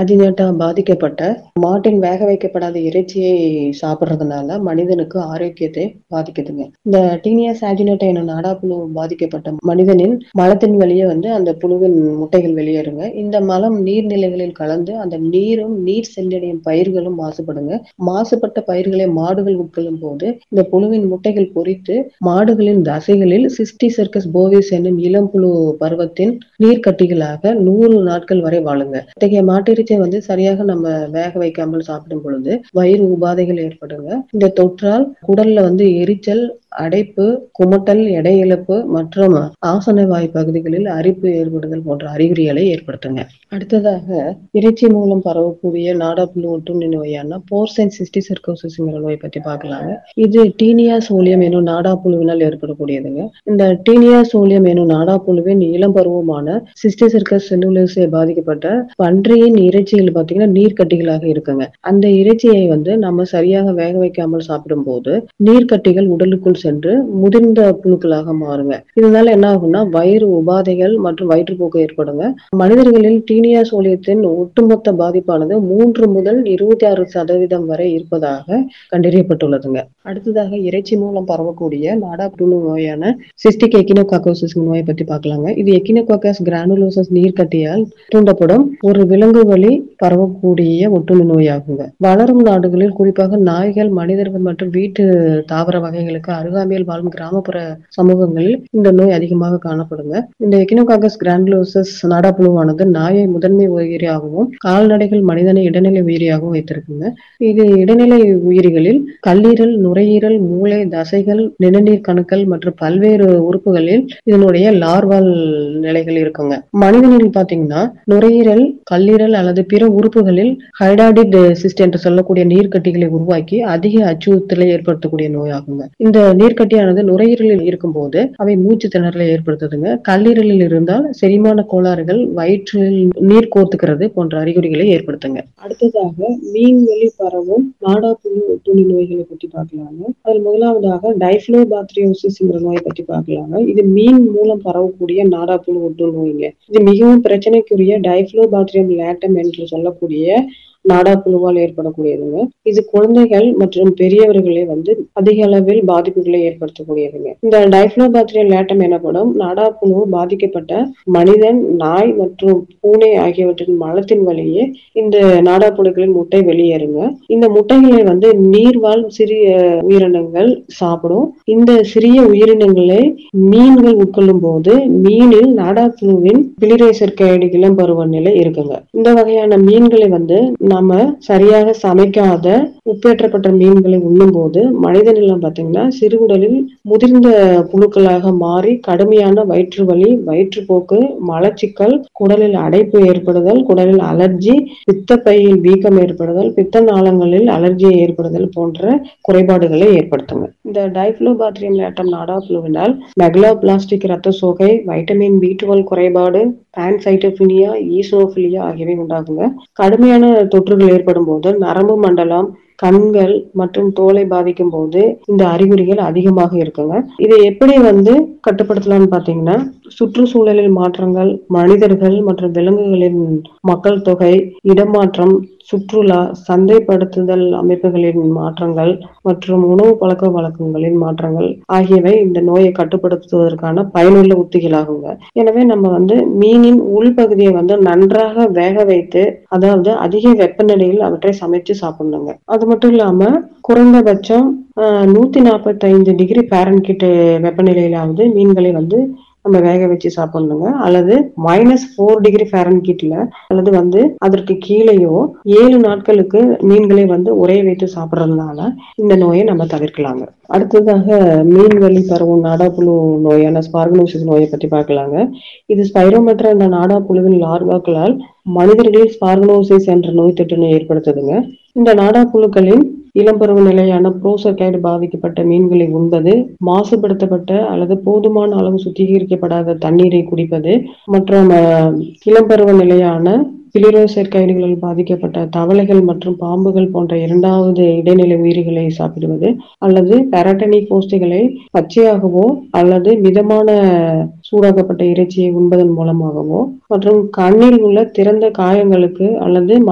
அஜினேட்டா பாதிக்கப்பட்ட மாட்டின் வேக வைக்கப்படாத இறைச்சியை சாப்பிடுறதுனால மனிதனுக்கு ஆரோக்கியத்தை பாதிக்குதுங்க இந்த டீனியஸ் ஆஜினேட்டா எனும் நாடாப்புழு பாதிக்கப்பட்ட மனிதனின் மலத்தின் வழியே வந்து அந்த புழுவின் முட்டைகள் வெளியேறுங்க இந்த மலம் நீர்நிலைகளில் கலந்து அந்த நீரும் நீர் சென்றடையும் பயிர்களும் மாசுபடுங்க மாசுபட்ட பயிர்களை மாடுகள் உட்கொள்ளும் போது இந்த புழுவின் முட்டைகள் பொறித்து மாடுகளின் தசைகளில் சிஸ்டி சர்க்கஸ் போவிஸ் என்னும் இளம் புழு பருவத்தின் நீர்க்கட்டிகளாக நூறு நாட்கள் வரை வாழுங்க இத்தகைய மாட்டிறைச்சியை வந்து சரியாக நம்ம வேக வைக்காமல் சாப்பிடும் பொழுது வயிறு உபாதைகள் ஏற்படுங்க இந்த தொற்றால் குடல்ல வந்து எரிச்சல் அடைப்பு குமட்டல் எடை இழப்பு மற்றும் ஆசன வாய் பகுதிகளில் அரிப்பு ஏற்படுதல் போன்ற அறிகுறிகளை ஏற்படுத்துங்க அடுத்ததாக இறைச்சி மூலம் பரவக்கூடிய நாடாப்புழு ஒட்டுண்ணி நோயான போர்சைன் சிஸ்டி சர்க்கோசிஸ்ங்கிற நோய் பத்தி பார்க்கலாங்க இது டீனியா சோலியம் எனும் நாடாப்புழுவினால் ஏற்படக்கூடியதுங்க இந்த டீனியா சோலியம் எனும் நாடாப்புழுவின் இளம் பருவமான சிஸ்டி சர்க்கஸ் செல்லுலோஸை பாதிக்கப்பட்ட பன்றியின் இறைச்சியில் பாத்தீங்கன்னா நீர்க்கட்டிகளாக இருக்குங்க அந்த இறைச்சியை வந்து நம்ம சரியாக வேக வைக்காமல் சாப்பிடும் போது நீர்க்கட்டிகள் உடலுக்குள் சென்று முதிர்ந்த புழுக்களாக மாறுங்க இதனால என்ன ஆகும்னா வயிறு உபாதைகள் மற்றும் வயிற்றுப்போக்கு ஏற்படுங்க மனிதர்களில் டீனியா சோலியத்தின் ஒட்டுமொத்த பாதிப்பானது மூன்று முதல் இருபத்தி ஆறு சதவீதம் வரை இருப்பதாக கண்டறியப்பட்டுள்ளதுங்க அடுத்ததாக இறைச்சி மூலம் பரவக்கூடிய நாடாப்புழு நோயான சிஸ்டிக் எக்கினோகாக்கோசிஸ் நோயை பத்தி பார்க்கலாங்க இது எக்கினோகாக்கஸ் கிரானுலோசஸ் நீர்க்கட்டியால் தூண்டப்படும் ஒரு விலங்கு வழி பரவக்கூடிய ஒட்டுண்ணி நோயாகுங்க வளரும் நாடுகளில் குறிப்பாக நாய்கள் மனிதர்கள் மற்றும் வீட்டு தாவர வகைகளுக்கு அருகாமையில் வாழும் கிராமப்புற சமூகங்களில் இந்த நோய் அதிகமாக காணப்படுங்க இந்த எக்கினோகாகஸ் கிராண்டுலோசஸ் நாடாப்புழுவானது நாயை முதன்மை உயிரியாகவும் கால்நடைகள் மனிதனை இடைநிலை உயிரியாகவும் வைத்திருக்குங்க இது இடைநிலை உயிரிகளில் கல்லீரல் நுரையீரல் மூளை தசைகள் நிணநீர் கணுக்கள் மற்றும் பல்வேறு உறுப்புகளில் இதனுடைய லார்வால் நிலைகள் இருக்குங்க மனிதனில் பாத்தீங்கன்னா நுரையீரல் கல்லீரல் அல்லது பிற உறுப்புகளில் ஹைடாடிட் சிஸ்ட் என்று சொல்லக்கூடிய நீர்க்கட்டிகளை உருவாக்கி அதிக அச்சுறுத்தலை ஏற்படுத்தக்கூடிய நோயாகுங்க இந்த நீர்க்கட்டியானது நுரையீரலில் இருக்கும்போது அவை மூச்சு திணறலை ஏற்படுத்துதுங்க கல்லீரலில் இருந்தால் செரிமான கோளாறுகள் வயிற்றில் நீர் கோர்த்துக்கிறது போன்ற அறிகுறிகளை ஏற்படுத்துங்க அடுத்ததாக மீன்வெளி பரவும் நாடாப்புழு ஒட்டுண்ணி நோய்களை பற்றி பார்க்கலாங்க அதில் முதலாவதாக டைஃப்ளோபாத்ரியோசிஸ்ங்கிற நோயை பற்றி பார்க்கலாங்க இது மீன் மூலம் பரவக்கூடிய நாடாப்புழு ஒட்டு நோய்ங்க இது மிகவும் பிரச்சனைக்குரிய டைஃப்ளோபாத்ரியம் லேட்டம் என்று சொல்லக்கூடிய நாடாப்புழுவால் ஏற்படக்கூடியதுங்க இது குழந்தைகள் மற்றும் பெரியவர்களை வந்து அதிக அளவில் பாதிப்புகளை ஏற்படுத்தக்கூடியதுங்க இந்த டைஃப்ளோபாத்ரியம் லேட்டம் எனப்படும் நாடாப்புழு பாதிக்கப்பட்ட மனிதன் நாய் மற்றும் பூனை ஆகியவற்றின் மலத்தின் வழியே இந்த நாடாப்புழுக்களின் முட்டை வெளியேறுங்க இந்த முட்டைகளை வந்து நீர்வாழ் சிறிய உயிரினங்கள் சாப்பிடும் இந்த சிறிய உயிரினங்களை மீன்கள் உட்கொள்ளும் போது மீனில் நாடாப்புழுவின் பிளிரேசர் கைடு இளம் பருவ நிலை இருக்குங்க இந்த வகையான மீன்களை வந்து நாம சரியாக சமைக்காத உப்பேற்றப்பட்ட மீன்களை உண்ணும் போது மனித நிலம் பாத்தீங்கன்னா சிறுகுடலில் முதிர்ந்த புழுக்களாக மாறி கடுமையான வயிற்று வலி வயிற்றுப்போக்கு மலச்சிக்கல் குடலில் அடைப்பு ஏற்படுதல் குடலில் அலர்ஜி பித்தப்பையில் வீக்கம் ஏற்படுதல் பித்த நாளங்களில் அலர்ஜியை ஏற்படுதல் போன்ற குறைபாடுகளை ஏற்படுத்துங்க இந்த டைஃப்ளோபாத்ரியம் லேட்டம் நாடாப்புழுவினால் மெகலோபிளாஸ்டிக் ரத்த சோகை வைட்டமின் பி டுவெல் குறைபாடு பான்சைட்டோபினியா ஈசோபிலியா ஆகியவை உண்டாகுங்க கடுமையான தொற்றுகள் ஏற்படும் போது நரம்பு மண்டலம் கண்கள் மற்றும் தோலை பாதிக்கும் போது இந்த அறிகுறிகள் அதிகமாக இருக்குங்க இதை எப்படி வந்து கட்டுப்படுத்தலாம்னு பாத்தீங்கன்னா சுற்றுச்சூழலில் மாற்றங்கள் மனிதர்கள் மற்றும் விலங்குகளின் மக்கள் தொகை இடமாற்றம் சுற்றுலா சந்தைப்படுத்துதல் அமைப்புகளின் மாற்றங்கள் மற்றும் உணவு பழக்க வழக்கங்களின் மாற்றங்கள் ஆகியவை இந்த நோயை கட்டுப்படுத்துவதற்கான பயனுள்ள உத்திகளாகுங்க எனவே நம்ம வந்து மீனின் உள்பகுதியை வந்து நன்றாக வேக வைத்து அதாவது அதிக வெப்பநிலையில் அவற்றை சமைச்சு சாப்பிடணுங்க அது மட்டும் இல்லாம குறைந்தபட்சம் நூத்தி நாற்பத்தி ஐந்து டிகிரி பேரன்கிட்ட வெப்பநிலையிலாவது மீன்களை வந்து நம்ம வேக வச்சு சாப்பிடணுங்க அல்லது மைனஸ் ஃபோர் டிகிரி ஃபேரன்கீட்ல அல்லது வந்து அதற்கு கீழேயோ ஏழு நாட்களுக்கு மீன்களை வந்து உரைய வைத்து சாப்பிட்றதுனால இந்த நோயை நம்ம தவிர்க்கலாங்க அடுத்ததாக மீன் வழி பரவும் நாடாப்புழு நோயான ஸ்பார்கனோசிஸ் நோயை பற்றி பார்க்கலாங்க இது ஸ்பைரோமெட்ரா என்ற நாடாப்புழுவின் லார்வாக்களால் மனிதர்களில் ஸ்பார்கனோசிஸ் என்ற நோய் தொற்றினை ஏற்படுத்துதுங்க இந்த நாடாப்புழுக்களின் இளம்பருவ நிலையான புரோசர்கைடு பாதிக்கப்பட்ட மீன்களை உண்பது மாசுபடுத்தப்பட்ட அல்லது போதுமான அளவு சுத்திகரிக்கப்படாத தண்ணீரை குடிப்பது மற்றும் இளம்பருவ நிலையான பிளிரோசெர்கைடுகளில் பாதிக்கப்பட்ட தவளைகள் மற்றும் பாம்புகள் போன்ற இரண்டாவது இடைநிலை உயிரிகளை சாப்பிடுவது அல்லது பெரட்டனி கோஷ்டிகளை பச்சையாகவோ அல்லது மிதமான சூடாக்கப்பட்ட இறைச்சியை உண்பதன் மூலமாகவோ மற்றும் கண்ணில் உள்ள திறந்த காயங்களுக்கு அல்லது